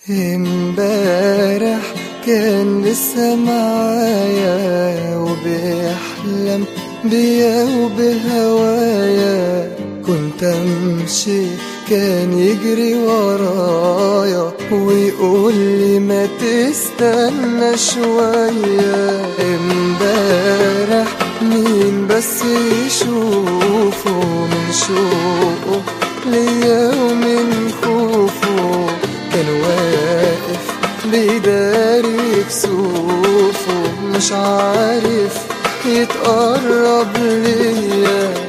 امبارح كان لسه معايا وبيحلم بيا وبهوايا كنت امشي كان يجري ورايا ويقول لي ما تستنى شوية امبارح مين بس يشوفه من شوقه ليا ومن خوفه كان واقف بيداري كسوفه مش عارف يتقرب ليا